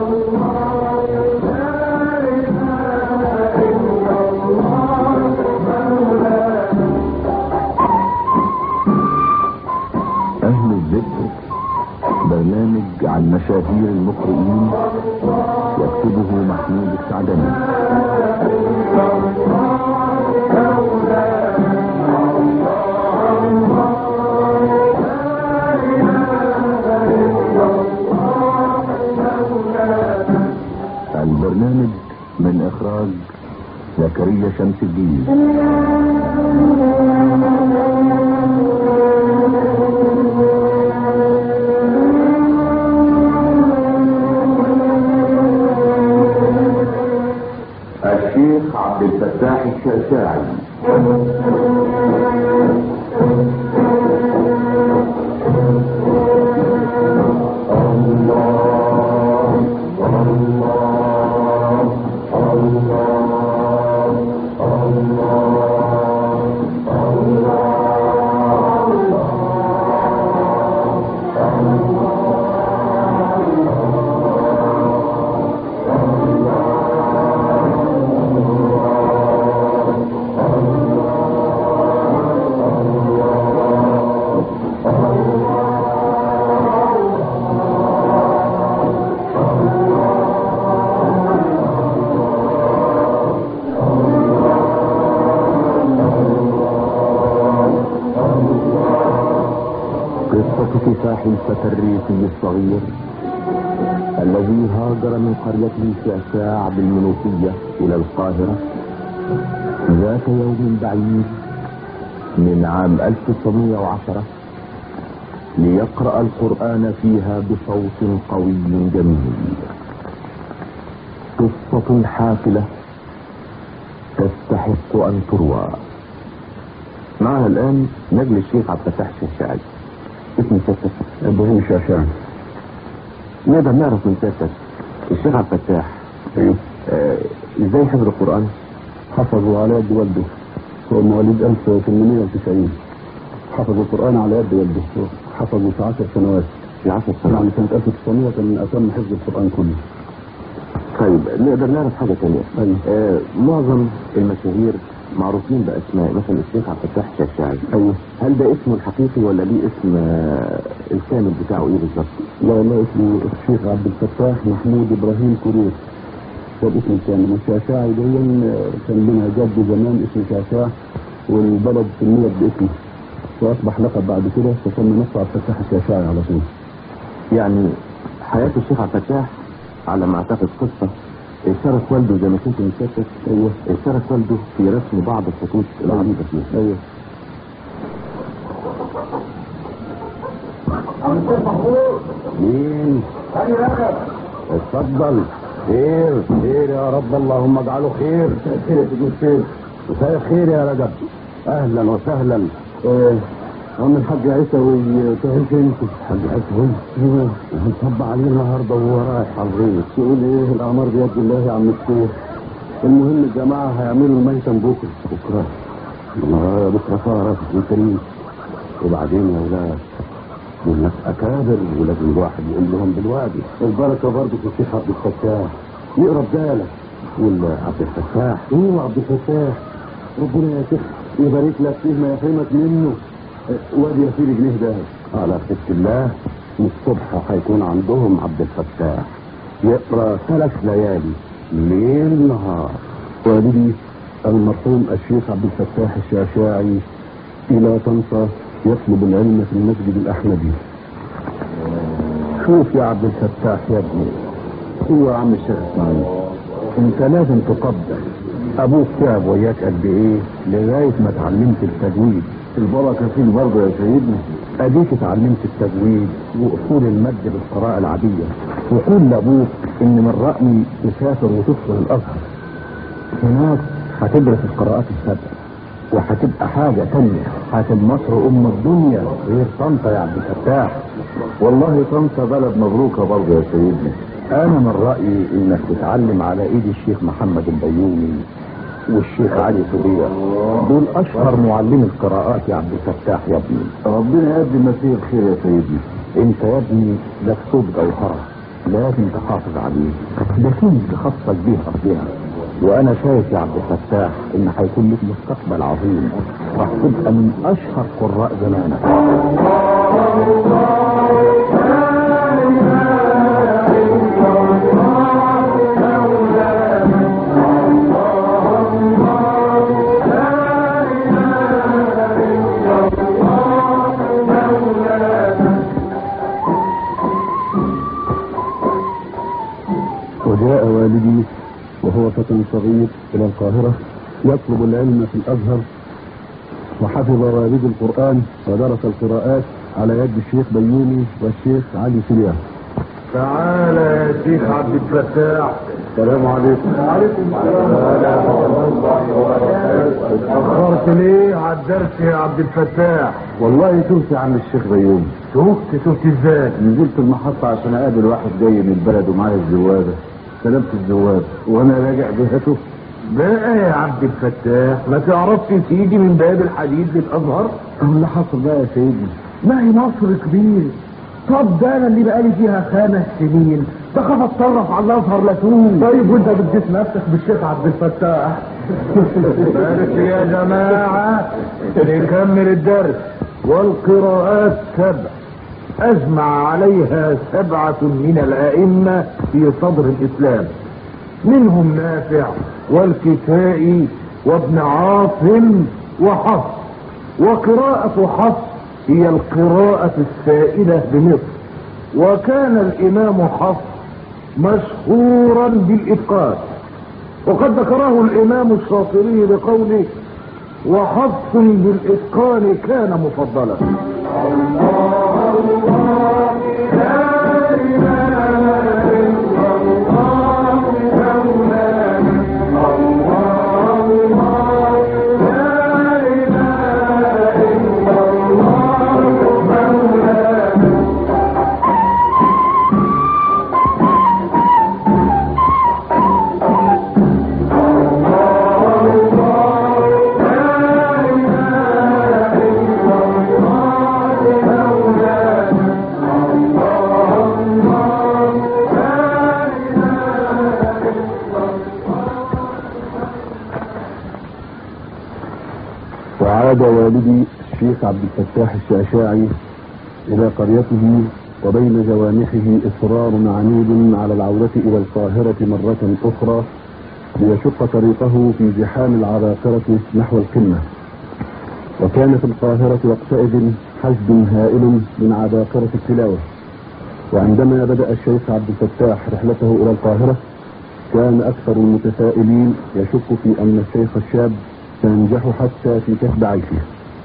أهل الذكر برنامج عن مشاهير المقرئين يكتبه محمود السعدني البرنامج من إخراج زكريا شمس الدين الشيخ عبد الفتاح الشافعي قصة كفاح الفتى الريفي الصغير الذي هاجر من قريته شعشاع بالمنوفية إلى القاهرة ذات يوم بعيد من عام 1910 ليقرأ القرآن فيها بصوت قوي جميل قصة حافلة تستحق أن تروى معنا الآن نجل الشيخ عبد الفتاح الشافعي اسم سيادتك ابراهيم شاشان نقدر نعرف من سيادتك الشيخ عبد الفتاح ايوه آه، ازاي حفظ القرآن؟ حفظوا على يد والده هو مواليد 1890 حفظ القرآن على يد والده حفظه في 10 سنوات في 10 سنوات يعني سنة 1900 كان من أتم حفظ القرآن كله طيب نقدر نعرف حاجة تانية أيوه آه معظم المشاهير معروفين بأسماء مثلا الشيخ عبد الفتاح الشافعي أيوه هل ده اسمه الحقيقي ولا ليه اسم آه، الكامل بتاعه ايه بالظبط؟ لا لا اسمه الشيخ عبد الفتاح محمود إبراهيم كرير ده الاسم الكامل والشاشاعي دي كان لنا جد زمان اسمه شاشاع والبلد سميت باسمه وأصبح لقب بعد كده فسمى نفسه عبد الفتاح الشاشاعي على طول يعني حياة الشيخ عبد الفتاح على ما اعتقد قصة اشترك والده زي ما كنت من سيادتك أيوه اشترك والده في رسم بعض الخطوط العريضة فيه أيوه مين؟ اتفضل خير خير يا رب اللهم اجعله خير خير تقول خير مساء الخير يا رجب اهلا وسهلا ايه عم الحاج عيسى وسهل انت حاج حسن ايوه هنصب عليه النهارده وهو رايح على الريف تقول ايه الاعمار بيد الله يا عم الشيخ المهم الجماعه هيعملوا الميتم بكره بكره الله بكره فرس وكريم وبعدين يا ولاد دول ناس اكابر ولازم الواحد يقول لهم بالوادي البركه برضه في الشيخ عبد الفتاح يقرب بالك ولا عبد الفتاح ايوه عبد الفتاح ربنا يا شيخ يبارك لك فيه ما يحرمك منه اه، وادي يا سيدي جنيه ده على خير الله الصبح هيكون عندهم عبد الفتاح يقرا ثلاث ليالي ليل نهار والدي المرحوم الشيخ عبد الفتاح الشاشاعي إلى طنطا يطلب العلم في المسجد الأحمدي شوف يا عبد الفتاح يا ابني ايوه يا عم الشيخ اسماعيل انت لازم تقدر ابوك تعب وياك قد ايه لغايه ما اتعلمت التجويد البركه فيه برضه يا سيدنا اديك اتعلمت التجويد واصول المد بالقراءه العاديه وقول لابوك ان من رايي تسافر وتدخل الازهر هناك هتدرس القراءات السبع وهتبقى حاجه تانية هتبقى مصر ام الدنيا غير طنطا يا عبد الفتاح والله طنطا بلد مبروكه برضه يا سيدنا انا من رايي انك تتعلم على ايد الشيخ محمد البيومي والشيخ علي صبيح دول اشهر معلمي القراءات يا عبد الفتاح يا ابني ربنا يقدم ما فيه الخير يا سيدنا انت يا ابني مكتوب جوهره لازم تحافظ عليه ده كنز خاصك بيه ربنا وانا شايف يا عبد الفتاح ان هيكون لك مستقبل عظيم راح تبقى من اشهر قراء زمانك وجاء والدي وهو فتى صغير إلى القاهرة يطلب العلم في الأزهر وحفظ والد القرآن ودرس القراءات على يد الشيخ بيومي والشيخ علي سليان تعالى يا شيخ عبد الفتاح السلام عليكم وعليكم اتأخرت ليه على الدرس يا عبد الفتاح والله تهت يا عم الشيخ بيومي تهت تهت ازاي نزلت المحطة عشان أقابل واحد جاي من البلد ومعايا الزوادة استلمت الزواد وأنا راجع جهته بقى يا عبد الفتاح ما تعرفش تيجي من باب الحديد للازهر أهو اللي حصل بقى يا سيدي ما هي مصر كبير طب ده انا اللي بقالي فيها خمس سنين بخاف اتطرف على الازهر لاتوه طيب وانت بتديس نفسك بالشيخ عبد الفتاح بارك يا جماعة نكمل الدرس والقراءات سبع أجمع عليها سبعة من الأئمة في صدر الإسلام منهم نافع والكسائي وابن عاصم وحفص وقراءة حفص هي القراءة السائدة بمصر وكان الإمام حفص مشهورا بالإتقان وقد ذكره الإمام الشاطبي بقوله وحفص بالإتقان كان مفضلا وعاد والدي الشيخ عبد الفتاح الشعشاعي إلى قريته وبين جوانحه إصرار عنيد على العودة إلى القاهرة مرة أخرى ليشق طريقه في زحام العباقرة نحو القمة وكان في القاهرة وقتئذ حشد هائل من عباقرة التلاوة وعندما بدأ الشيخ عبد الفتاح رحلته إلى القاهرة كان أكثر المتسائلين يشك في أن الشيخ الشاب سينجح حتى في كسب عيشه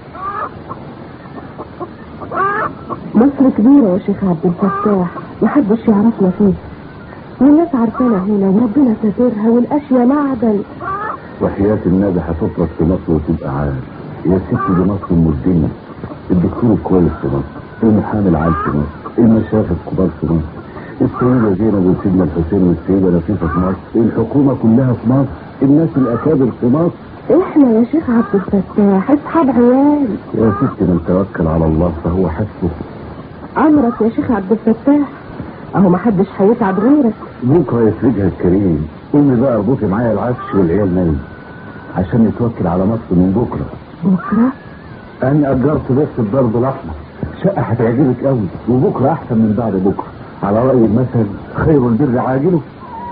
مصر كبيرة يا شيخ عبد الفتاح محدش يعرفنا فيه والناس عارفانا هنا وربنا ساترها والاشياء معدن وحياة النبي هتفرج في مصر وتبقى عال يا ستي دي مصر ام الدنيا الدكتور الكويس في مصر المحامي العام في مصر المشايخ الكبار في مصر السيدة زينب وسيدنا الحسين والسيدة لطيفة في مصر الحكومة كلها في مصر الناس الأكابر في مصر احنا يا شيخ عبد الفتاح اصحاب عيال يا ستي من توكل على الله فهو حسبه عمرك يا شيخ عبد الفتاح اهو محدش هيتعب غيرك بكرة يفرجها الكريم قومي بقى اربطي معايا العفش والعيال نايم عشان نتوكل على مصر من بكرة بكرة أنا أجرت بس الضرب الأحمر شقة هتعجبك قوي وبكرة أحسن من بعد بكرة على رأي المثل خير البر عاجله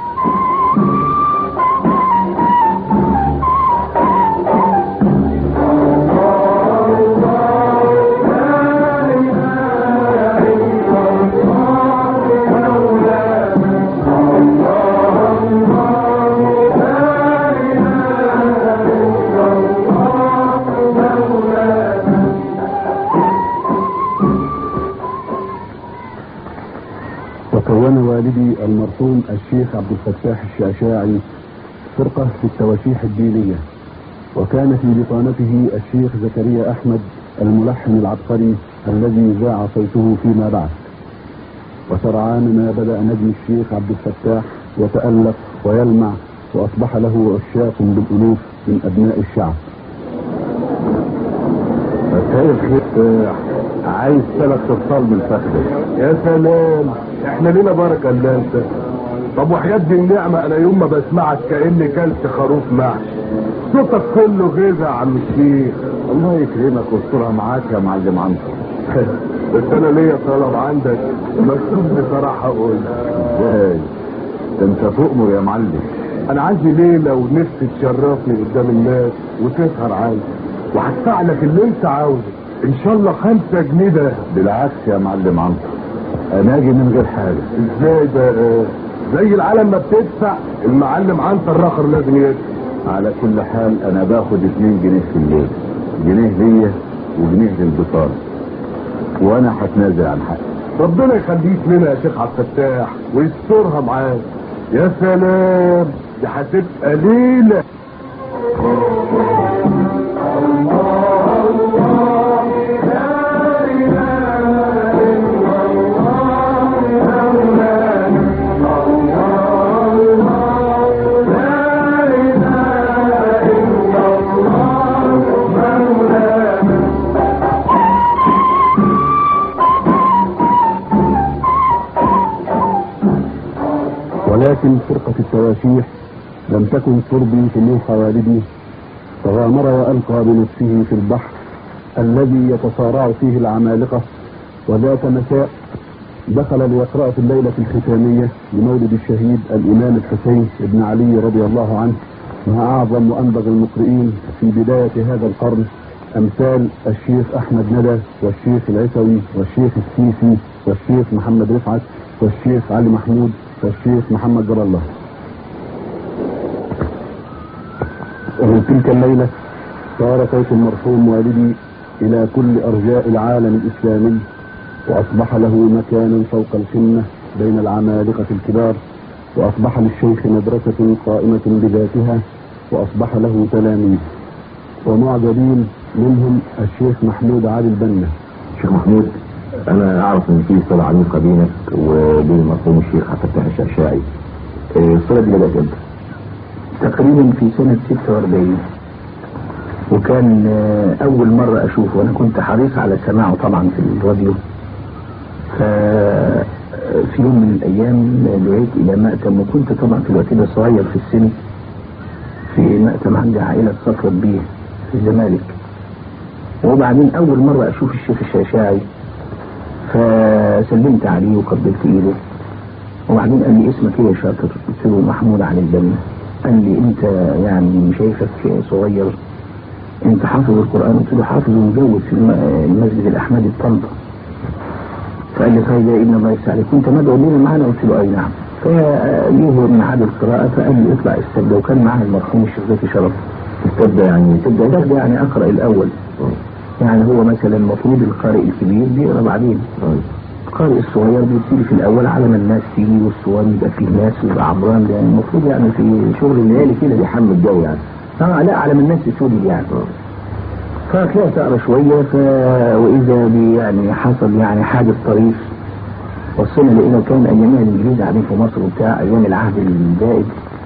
وكون والدي المرحوم الشيخ عبد الفتاح الشعشاعي فرقة في التواشيح الدينية وكان في بطانته الشيخ زكريا أحمد الملحن العبقري الذي ذاع صوته فيما بعد وسرعان ما بدأ نجم الشيخ عبد الفتاح يتألق ويلمع وأصبح له عشاق بالألوف من أبناء الشعب مساء الخير عايز سلك صرصال من فخده يا سلام احنا لينا بركه الا انت طب وحياة دي النعمة انا يوم ما بسمعك كأني كلت خروف محشي صوتك كله غيظة يا عم الشيخ الله يكرمك ويسترها معاك يا معلم عنتر بس انا ليا طلب عندك مكتوب بصراحة اقول ازاي ده انت تؤمر يا معلم انا عندي ليلة ونفسي تشرفني قدام الناس وتسهر عندي وهدفع لك اللي انت عاوزه ان شاء الله خمسة جنيه ده بالعكس يا معلم عنتر انا اجي من غير حاجه ازاي بقى زي العالم ما بتدفع المعلم عنتر الاخر لازم يدفع على كل حال انا باخد 2 جنيه في الليل جنيه ليا وجنيه للبطاله وانا هتنازل عن حقي ربنا يخليك لنا يا شيخ عبد الفتاح ويسترها معاك يا سلام دي هتبقى ليله ولكن فرقة التواشيح لم تكن ترضي طموح والدي فغامر وألقى بنفسه في البحر الذي يتصارع فيه العمالقة وذات مساء دخل ليقرأ في الليلة الختامية لمولد الشهيد الإمام الحسين بن علي رضي الله عنه مع أعظم وأنبغ المقرئين في بداية هذا القرن أمثال الشيخ أحمد ندى والشيخ العيسوي والشيخ السيسي والشيخ محمد رفعت والشيخ علي محمود والشيخ محمد جر الله ومن تلك الليلة صار صوت المرحوم والدي إلى كل أرجاء العالم الإسلامي وأصبح له مكانا فوق القمة بين العمالقة الكبار وأصبح للشيخ مدرسة قائمة بذاتها وأصبح له تلاميذ ومعجبين منهم الشيخ محمود علي البنا شيخ محمود انا اعرف ان في صله عميقه بينك وبين المرحوم الشيخ عبد الفتاح الشعشاعي إيه، الصله دي بدات امتى؟ تقريبا في سنة 46 وكان آه، أول مرة أشوفه وأنا كنت حريص على سماعه طبعا في الراديو ففي يوم من الأيام دعيت إلى مأتم وكنت طبعا في الوقت ده صغير في السن في مأتم عند عائلة صفوة بيه في الزمالك وبعدين أول مرة أشوف الشيخ الشاشاعي فسلمت عليه وقبلت إيده وبعدين قال لي اسمك ايه يا شاطر؟ قلت له محمود علي البنا قال لي انت يعني شايفك صغير انت حافظ القران قلت له حافظ ومجود في الم- المسجد الاحمدي بطنطا فقال لي طيب يا ابن الله يسعدك عليك كنت مدعو لنا معانا قلت له اي نعم فجيه ميعاد القراءه فقال لي اطلع استبدى وكان معاه المرحوم الشيخ زكي شرف تبدا يعني تبدا استبدى يعني اقرا الاول يعني هو مثلا المفروض القارئ الكبير بيقرا بعدين القارئ الصغير بيبتدي في الاول على ما الناس تيجي والصوان يبقى فيه ناس ويبقى عمران ده يعني المفروض يعني في شغل الليالي كده يحمل الجو يعني اه لا على ما الناس تسودي يعني فطلعت اقرا شويه ف... واذا بي يعني حصل يعني حادث طريف وصلنا لقينا كان ايامها الانجليز قاعدين في مصر وبتاع ايام العهد البائد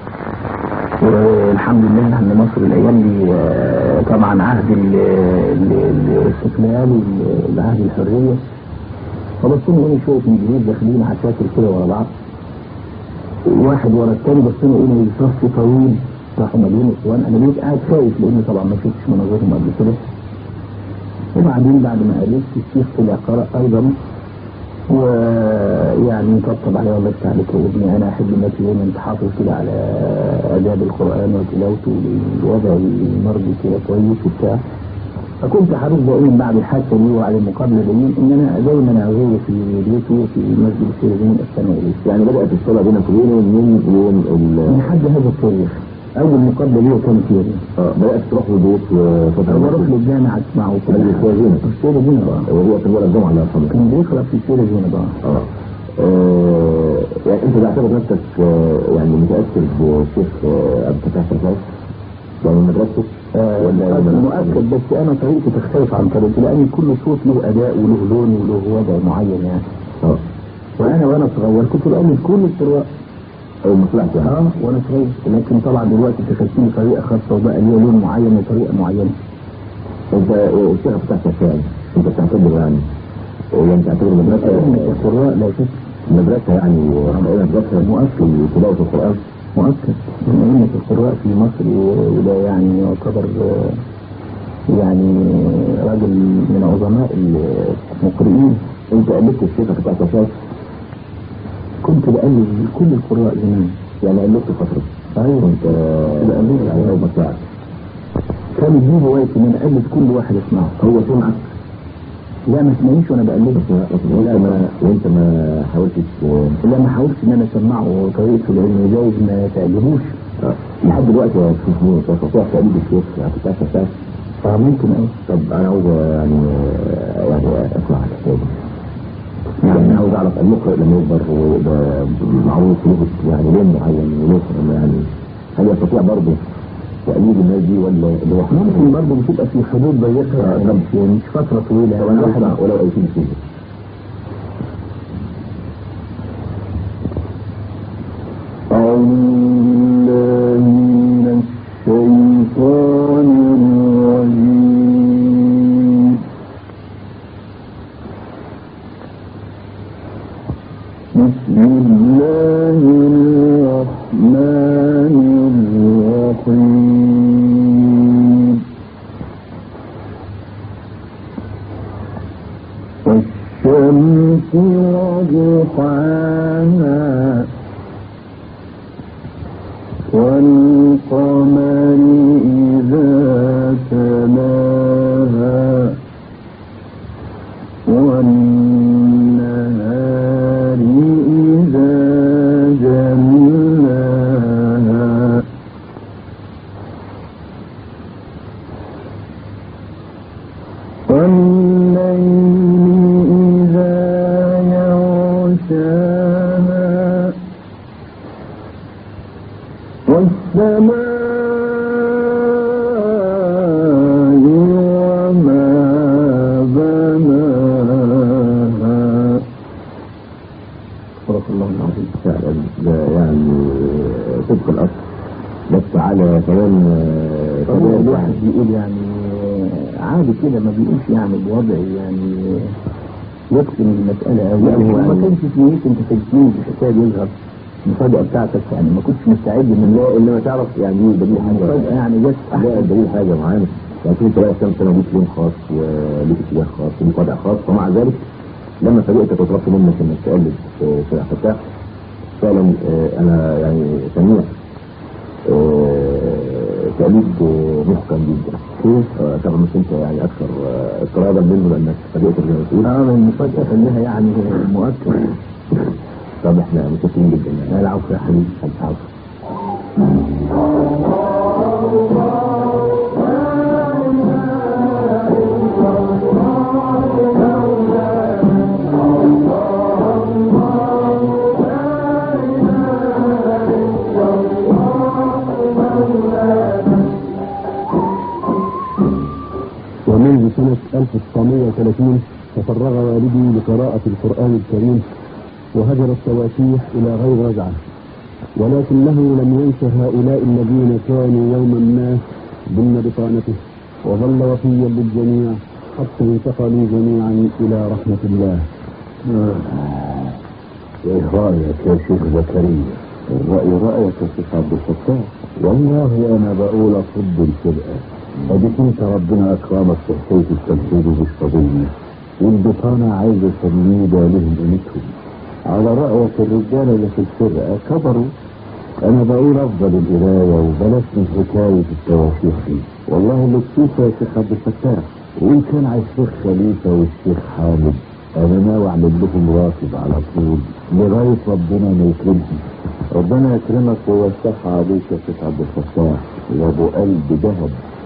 والحمد لله ان مصر الايام دي آه، طبعا عهد ال- ال- الاستقلال والعهد الحريه فبصينا لقينا شويه انجليز داخلين عساكر كده ورا بعض واحد ورا الثاني بصينا لقينا صف طويل راحوا مليون اسوان انا بقيت قاعد خايف لان طبعا ما شفتش مناظرهم قبل كده وبعدين بعد ما قابلت الشيخ طلع قرأ ايضا ويعني طبطب عليه الله يفتح عليك يا ابني انا احب انك يوم انت حافظ كده على اداب القران وتلاوته والوضع المرضي كده كويس وبتاع فكنت حريص دائما بعد الحادثه دي وبعد المقابله دي ان انا دايما ازوره في بيته في مسجد السيرين استمع اليه يعني بدات الصله بينك وبينه من يوم ال- من حد هذا التاريخ اول مقابله ليه كانت كده اه بدات تروح له البيت وفتره بروح للجامع اسمعه كده أيوة، كويس. في السيره دي بقى وهو في الولد الجمعه الله يرحمه كان بيقرا في السيره دي بقى اه آه، يعني انت تعتبر نفسك آه، يعني متاثر بالشيخ آه، عبد الفتاح الشرقاوي يعني من مدرسته ولا أنا من- مؤكد بس انا طريقتي تختلف عن طريقتي لان كل صوت له اداء وله لون وله وضع معين يعني اه وانا وانا صغير كنت بقلد كل القراء اول ما طلعت يعني اه وانا صغير لكن طبعا دلوقتي اتخذت لي طريقه خاصه وبقى ليها لون معين وطريقه معينه انت آه، الشيخ عبد الفتاح الشرقاوي انت بتعتبره يعني آه، يعني تعتبره مدرسه أئمة القراء لا شك المدرسة يعني بقينا مدرسة مؤثر تلاوة القرآن مؤكد من أئمة القراء في مصر وده يعني يعتبر آه، يعني راجل من عظماء المقرئين انت قلبت الشيخة بتاعت شاف كنت بقلب كل القراء زمان يعني قلبت فترة ايوه كنت بقلب يعني لو مساعد كان دي هوايتي ان انا اقلد كل واحد اسمعه هو سمعك لا ما اسمعيش وانا بقلده وانت ما وانت ما حاولتش لا ما حاولتش ان انا اسمعه طريقته لان جايز ما تعجبوش آه. لحد دلوقتي يا شيخ مين تستطيع تقليد الشيخ يعني كنت عارف اساس فممكن قوي طب انا عاوز يعني يعني اسمع الحكايه دي يعني عاوز اعرف المقرئ لما يكبر ويبقى معروف له يعني لون معين وله يعني هل يستطيع برضه تقليد الناس دي ولا اللي هو ممكن برضه بتبقى في حدود ضيقه يعني مش مش فتره طويله طب يعني انا واحد اسمع ولو اي شيء فيه أعوذ بالله من الشيطان الرجيم بسم الله الرحمن الرحيم والشمس وضحاها والقمر إذا تلاها والنهار إذا جلاها والليل إذا يغشاها والسماء وما بناها صدق الله العظيم فعلا ده يعني صدق الاصل بس على كلام هو كلام الواحد يعني بيقول يعني عادي كده ما بيقولش يعني بوضع يعني يقسم المسألة أو لا، يعني هو ما يعني- كانش في نية أنت تجنين الحكاية دي يظهر المفاجأة بتاعتك يعني ما كنتش مستعد من لا انما تعرف يعني دي دليل حاجه المفاجأة يعني جت لا أحسن دليل حاجه معانا يعني انت بقى كام سنه ليك لون خاص وليك اتجاه خاص وليك وضع خاص ومع ذلك لما فاجئت تطلب منك انك تقلد في في فتاح فعلا آه، انا يعني سميع آه، تقليد آه، محكم جدا آه، طبعا مش انت يعني اكثر آه، اضطرابا منه لانك فاجئت زي ما تقول اه المفاجأة خليها يعني مؤكد طب احنا متشكرين جدا لا يعني العفو يا حبيبي العفو ومنذ سنة 1930 تفرغ والدي لقراءة القرآن الكريم وهجر التواشيح إلى غير رجعة ولكنه لم ينس هؤلاء الذين كانوا يوما ما ضمن بطانته وظل وفيا للجميع حتى انتقلوا جميعا إلى رحمة الله ايه رايك يا شيخ زكريا الراي رايك يا شيخ عبد الفتاح والله انا بقول اصد الفرقه اديك انت ربنا اكرمك في حكايه التنفيذ بالصبيه والبطانه عايزه تلميذه لهم قيمتهم على رايك الرجاله اللي في الفرقه كبروا انا بقول افضل القرايه وبلاش من حكايه التوافيق دي والله اللي تشوفه يا شيخ عبد الفتاح وان كان على الشيخ خليفه والشيخ حامد انا ناوي اعمل لهم راتب على طول لغايه ربنا ما يكرمهم ربنا يكرمك ويوسعها عليك يا شيخ عبد الفتاح يا ابو قلب ذهب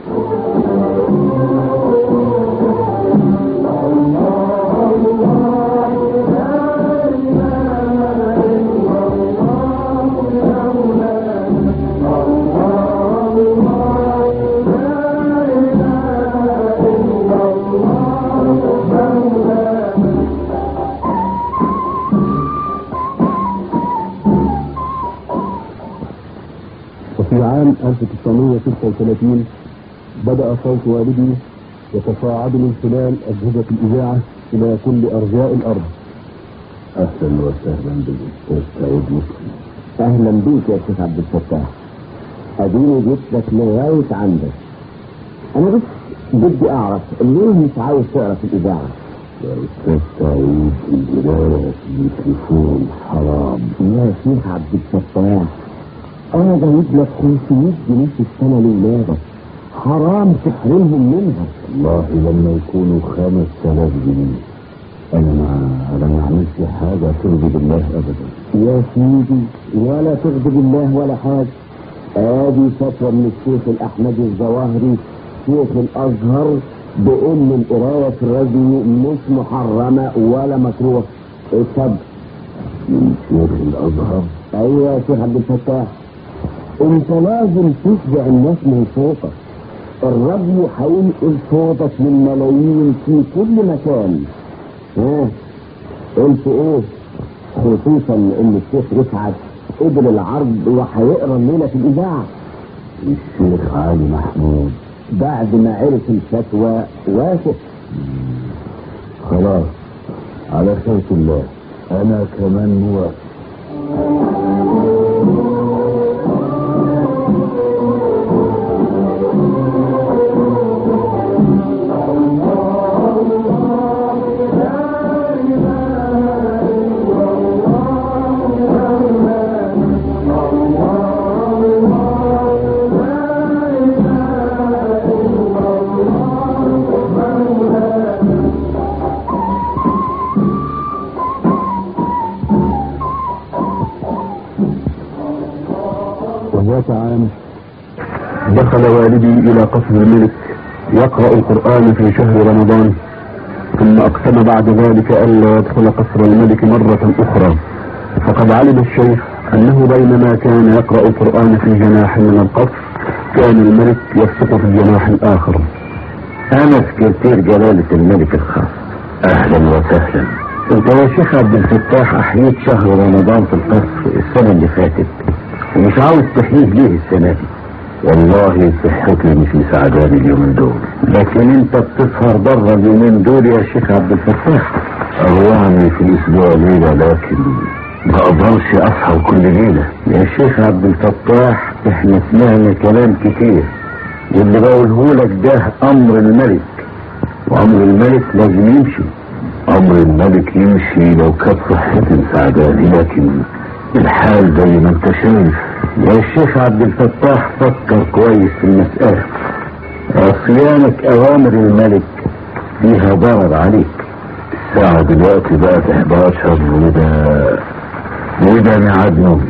وفي عام 1936 بدأ صوت والدي يتصاعد من خلال أجهزة الإذاعة إلى كل أرجاء الأرض اهلا وسهلا بالاستاذ سعيد مسلم اهلا بيك يا شيخ عبد الفتاح اديني جيت لك لغايه عندك انا بس بدي اعرف ليه مش عاوز تقرا في الاذاعه يا استاذ سعيد القرايه في التليفون حرام يا شيخ عبد الفتاح انا جايب لك 500 جنيه في السنه لاولادك حرام تحرمهم منها والله لما يكونوا خمس تلاف جنيه انا ما انا ما اعملش حاجه ترضي بالله ابدا يا سيدي ولا تغضب الله ولا حاجه ادي فتوى من الشيخ الاحمدي الظواهري شيخ الازهر بان القرايه في الراديو مش محرمه ولا مكروه اتفضل من شيخ الازهر ايوه يا شيخ عبد الفتاح انت لازم تشجع الناس من صوتك الراديو هينقل صوتك للملايين في كل مكان ها قلت ايه خصوصا ان الشيخ رفعت قبل العرض وهيقرا الليله في الاذاعه الشيخ علي محمود بعد ما عرف الفتوى وافق خلاص على خيرة الله انا كمان موافق وذات عام دخل والدي إلى قصر الملك يقرأ القرآن في شهر رمضان ثم أقسم بعد ذلك ألا يدخل قصر الملك مرة أخرى فقد علم الشيخ أنه بينما كان يقرأ القرآن في جناح من القصر كان الملك يسقط في الجناح الآخر انا سكرتير جلالة الملك الخاص اهلا وسهلا انت يا شيخ عبد الفتاح احييت شهر رمضان في القصر السنة اللي فاتت ومش عاوز تحييه ليه السنة دي والله صحتي مش مساعداني اليومين دول لكن انت بتسهر بره اليومين دول يا شيخ عبد الفتاح أروعني في الأسبوع ليلة لكن ما أقدرش أصحى كل ليلة يا شيخ عبد الفتاح احنا سمعنا كلام كتير واللي بقوله لك ده امر الملك وامر الملك لازم يمشي أمر الملك يمشي لو كانت صحتي مساعداني لكن الحال زي ما أنت شايف يا شيخ عبد الفتاح فكر كويس في المسألة عصيانك اوامر الملك فيها ضرر عليك الساعة دلوقتي بقت 11 وده وده ميعاد نومي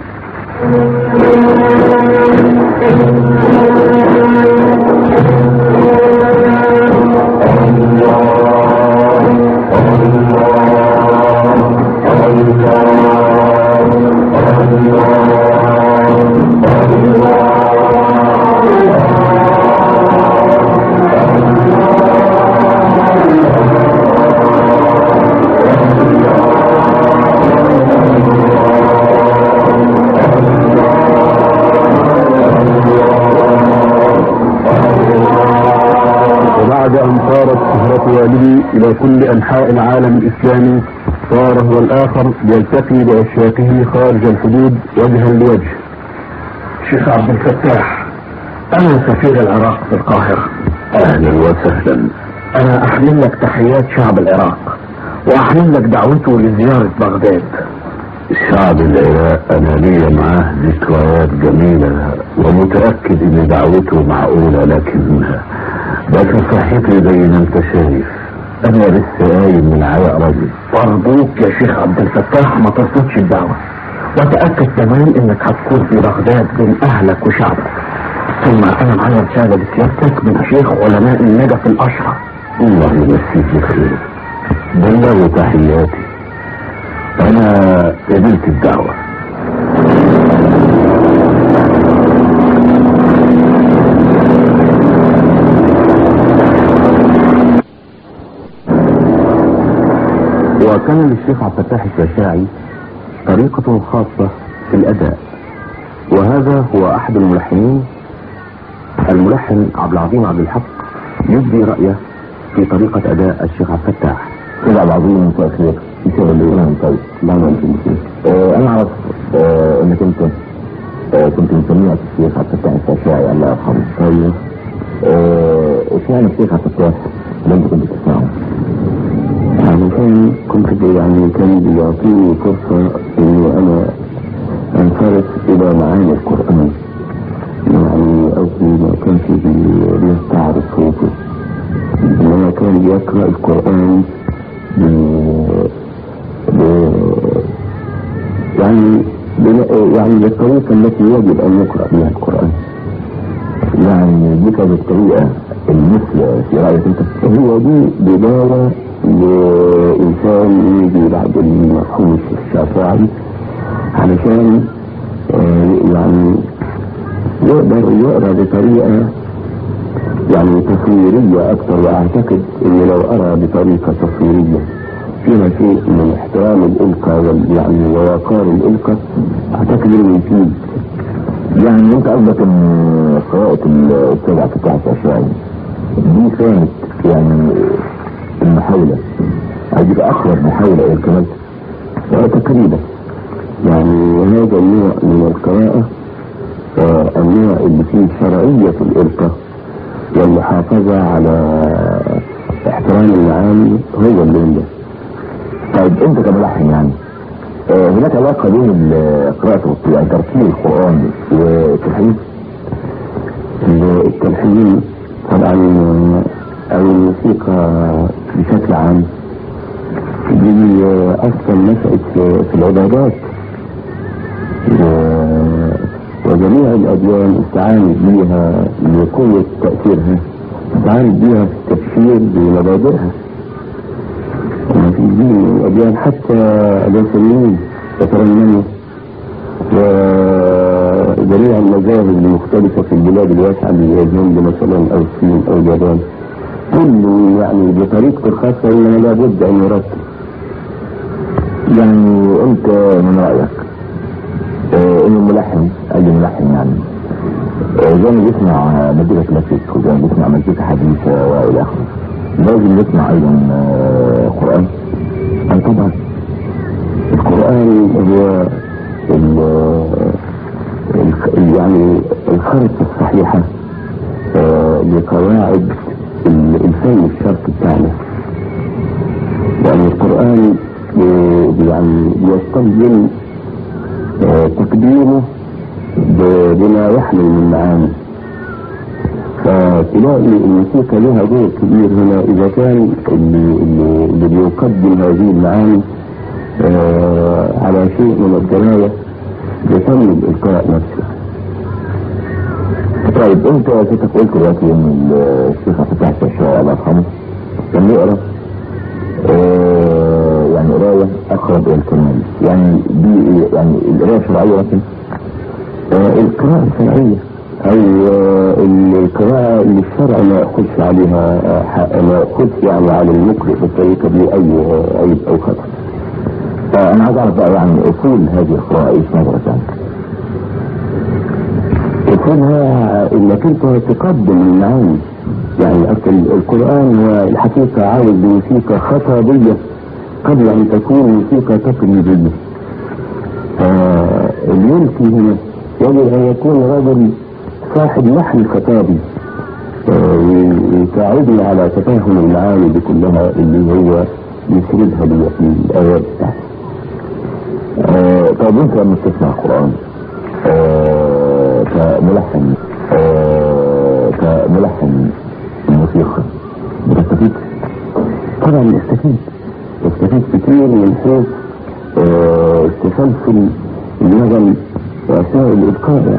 وبعد أن صارت سهرة والدي إلى كل أنحاء العالم الإسلامي صار هو الآخر يلتقي بأشياخه خارج الحدود وجها لوجه شيخ عبد الفتاح أنا سفير العراق في القاهرة أهلا وسهلا أنا أحمل لك تحيات شعب العراق وأحمل لك دعوته لزيارة بغداد شعب العراق أنا لي معاه ذكريات جميلة ومتأكد إن دعوته معقولة لكن لكن صحتي زي ما أنت شايف أنا لسه قايم من عرق رجل وأرجوك يا شيخ عبد الفتاح ما ترفضش الدعوة وتأكد كمان إنك هتكون في بغداد بين أهلك وشعبك ثم أنا معايا رسالة لسيادتك من شيخ علماء النجف الأشهر الله يمسيك بخير بلغوا تحياتي أنا قبلت الدعوة وكان للشيخ عبد الفتاح الشافعي طريقة خاصة في الأداء وهذا هو أحد الملحنين الملحن عبد العظيم عبد الحق يبدي رأيه في طريقة أداء الشيخ عبد الفتاح طلع العظيم مساء الخير ان شاء الله نعم طيب لا ما آه انا اعرف آه انك انت آه كنت مسميه الشيخ عبد الفتاح الشافعي الله يرحمه طيب آه اشمعنى الشيخ عبد الفتاح اللي انت كنت تسمعه؟ يعني كان كنت يعني كان بيعطيني فرصة اني انا انصرف الى معاني القرآن يعني قصدي ما كانش بي- بيستعرض صوته انما كان بيقرأ القرآن ب... ب... يعني بن- يعني بالطريقة التي يجب ان يقرأ بها القرآن يعني دي كانت الطريقة المثلى في رأيك انت هي دي بداية لإنسان يجي بعد المرحوم الشيخ الشافعي علشان آه، يعني يقدر يقرا بطريقة يعني تصويرية أكثر وأعتقد إن لو أرى بطريقة تصويرية فيها شيء من احترام الإلقاء وال- يعني ووقار الإلقاء أعتقد إنه يفيد يعني انت قصدك ان قراءة الاستاذ عبد الفتاح الشافعي دي كانت يعني المحاولة عايز اقرب محاولة الى الكمال تقريبا يعني هذا النوع من القراءة آه، النوع اللي فيه شرعية الإلقاء والمحافظة على احترام المعاني هو اللون ده طيب انت كملحن يعني آه، هناك علاقة بين ال- قراءة القرآن يعني ترتيل القرآن والتلحين التلحين طبعا آه، أو الموسيقى بشكل عام دي آه، أصلا نشأت في- في العبادات و- وجميع الأديان استعانت بيها لقوة تأثيرها استعانت بيها في التفسير بمبادئها يعني في دين من الأديان حتى الياسمين يترنموا وجميع المذاهب المختلفة في البلاد الواسعة اللي زي الهند مثلا أو الصين أو اليابان كله يعني بطريقته الخاصة إنما لابد أن يرتب يعني أنت من رأيك آه، إن الملحن أي ملحن يعني آه، زي ما بيسمع مزيكا كلاسيك وزي ما بيسمع مزيكا حديثة وإلى آخره لازم يسمع أيضا آه، قرآن أي طبعا القرآن هو ال- ال- يعني الخريطة الصحيحة آه، لقواعد ال- الفن الشرقي بتاعنا يعني القرآن بي- يعني بيستلزم آه، تقديمه ب- بما يحمل من معاني فتلاقي الموسيقى لها دور كبير هنا اذا كان اللي, اللي, اللي بيقدم هذه المعاني آه على شيء من الدراية بفن الالقاء نفسه طيب انت كنت قلت دلوقتي ان الشيخ عبد الفتاح الشافعي الله يرحمه كان يقرا آه يعني قرايه اقرب الى الكمال يعني دي يعني القرايه الشرعيه مثلا آه القراءه الشرعيه او آه القراءه اللي الشرع ما ياخذش عليها آه، حق- ما ياخذش يعني على المقرئ بالطريقه دي اي آه، عيب او خطا فانا عايز اعرف بقى يعني اصول هذه القراءه ايش نظرك يعني يكونها انك انت تقدم المعاني يعني اصل القران هو الحقيقه عاوز موسيقى خطابيه قبل ان تكون موسيقى تقليديه فاليلقي هنا يجب ان يكون رجل صاحب لحن خطابي آه، يساعدني على تفاهم المعاني دي كلها اللي هو يسردها لي في الايات بتاعته آه، طب انت لما تسمع القرآن آه، كملحن آه، كملحن موسيقى بتستفيد طبعا بستفيد بستفيد كتير من حيث آه، تسلسل النغم واثناء الابقاء يعني.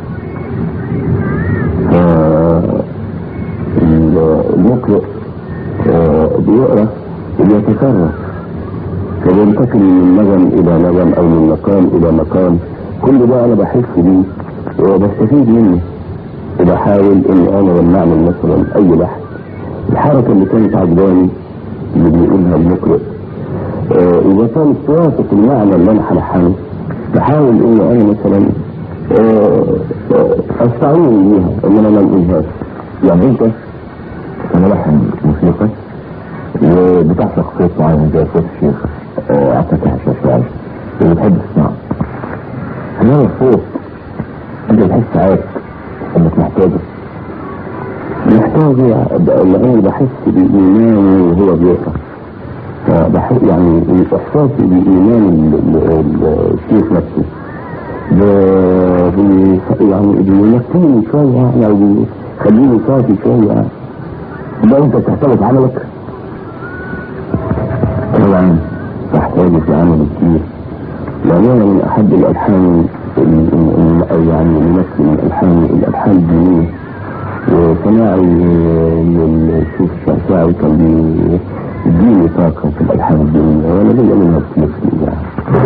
آه، المقرئ آه، بيقرا وبيتصرف فبينتقل من نغم الى نغم او من مقام الى مقام كل ده انا بحس بيه وبستفيد منه وبحاول ان انا لما اعمل مثلا اي لحن الحركه اللي كانت عجباني اللي بيقولها المقرئ آه، اذا كانت توافق المعنى اللي انا هلحنه بحاول ان انا مثلا آه، آه، استعين بيها ان انا ما انقلهاش يعني انت كملحن موسيقى وبتعشق صوت معين زي صوت الشيخ آه، عبد الفتاح الشعشاعي اللي بتحب تسمعه كمان الصوت انت بتحس ساعات انك محتاجه محتاج يعني بحس بإيماني وهو بيقرأ فبحس يعني إحساسي بإيمان ال- ال- الشيخ نفسه ب- بي- يعني بيمكنني شوية يعني بيخليني صافي شوية ده أنت بتحتاج عملك طبعا بحتاج في عمل كتير لأن أنا من أحب الألحان ال- ال- ال- يعني نفسي من الألحان الألحان الدينية وسماعي للشيخ الشعشاعي كان بي- يديني طاقة في الألحان الدينية وأنا ليا منها كتير في الإذاعة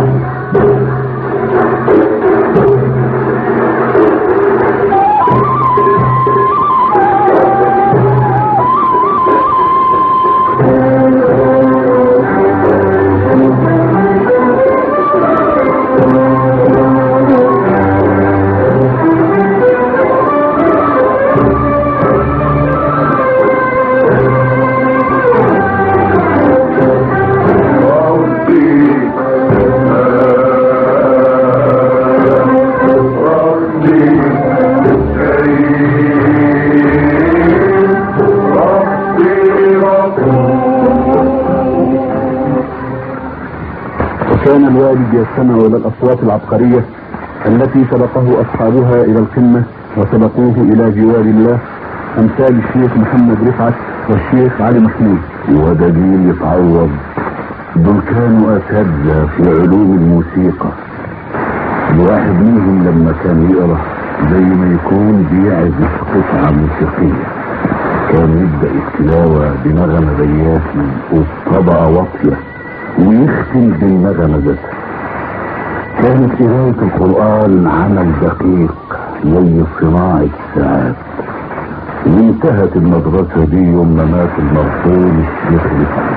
وكان الوالد يستمع إلى الأصوات العبقرية التي سبقه أصحابها إلى القمة وسبقوه إلى جوار الله أمثال الشيخ محمد رفعت والشيخ علي محمود وده جيل يتعوض دول كانوا أساتذة في علوم الموسيقى الواحد منهم لما كان يقرأ زي ما يكون بيعزف قطعة موسيقية كان يبدأ التلاوة بنغمة بياتي وبطبقة واطية ويختم بالنغمة ذاتها كانت قراية القرآن عمل دقيق زي صناعة ساعات وانتهت المدرسة دي يوم ما مات المرحوم الشيخ رفعت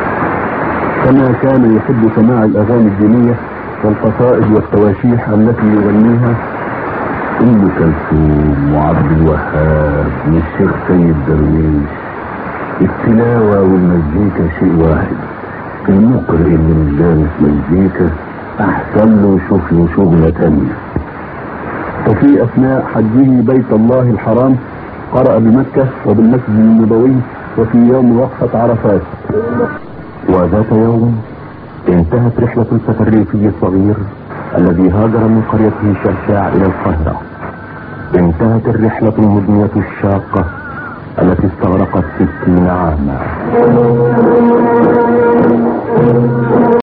كما كان يحب سماع الأغاني الدينية والقصائد والتواشيح التي يغنيها ام كلثوم وعبد الوهاب والشيخ سيد درويش التلاوة والمزيكا شيء واحد المقرئ اللي مش دارس مزيكا احسن له يشوف له شغلة تانية وفي أثناء حجه بيت الله الحرام قرأ بمكة وبالمسجد النبوي وفي يوم وقفة عرفات وذات يوم انتهت رحلة الفتى الريفي الصغير الذي هاجر من قريته شرشاع إلى القاهرة انتهت الرحلة المدنية الشاقة التي استغرقت ستين عاما